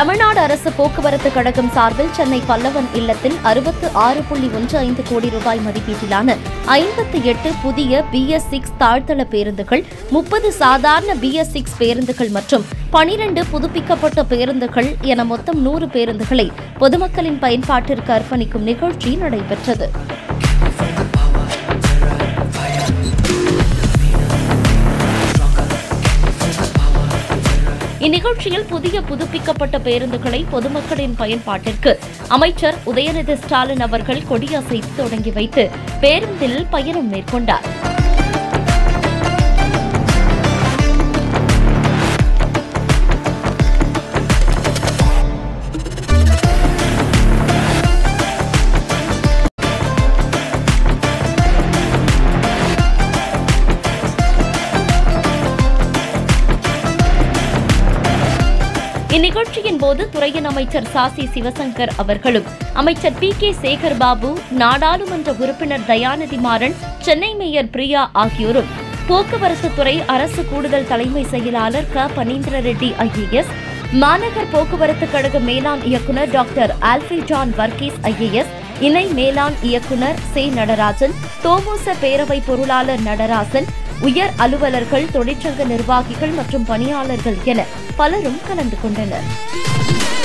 தமிழ்நாடு அரசு போக்குவரத்து கழகம் சார்பில் சென்னை பல்லவன் இல்லத்தில் அறுபத்து ஆறு புள்ளி ஒன்று ஐந்து கோடி ரூபாய் மதிப்பீட்டிலான ஐம்பத்து எட்டு புதிய பிஎஸ் சிக்ஸ் தாழ்த்தள பேருந்துகள் முப்பது சாதாரண பிஎஸ் சிக்ஸ் பேருந்துகள் மற்றும் பனிரெண்டு புதுப்பிக்கப்பட்ட பேருந்துகள் என மொத்தம் நூறு பேருந்துகளை பொதுமக்களின் பயன்பாட்டிற்கு அர்ப்பணிக்கும் நிகழ்ச்சி நடைபெற்றது இந்நிகழ்ச்சியில் புதிய புதுப்பிக்கப்பட்ட பேருந்துகளை பொதுமக்களின் பயன்பாட்டிற்கு அமைச்சர் உதயநிதி ஸ்டாலின் அவர்கள் கொடியசைத்து தொடங்கி வைத்து பேருந்தில் பயணம் மேற்கொண்டார் இந்நிகழ்ச்சியின் போது துறையின் அமைச்சர் சாசி சிவசங்கர் அவர்களும் அமைச்சர் பி கே சேகர் பாபு நாடாளுமன்ற உறுப்பினர் தயாநிதி மாறன் சென்னை மேயர் பிரியா ஆகியோரும் போக்குவரத்து துறை அரசு கூடுதல் தலைமை செயலாளர் க பனீந்திர ரெட்டி ஐஏஎஸ் மாநகர் போக்குவரத்து கழக மேலாண் இயக்குநர் டாக்டர் ஆல்ஃபி ஜான் வர்கீஸ் ஐஏஎஸ் இணை மேலாண் இயக்குநர் சே நடராஜன் தோமோச பேரவை பொருளாளர் நடராசன் உயர் அலுவலர்கள் தொழிற்சங்க நிர்வாகிகள் மற்றும் பணியாளர்கள் என பலரும் கலந்து கொண்டனர்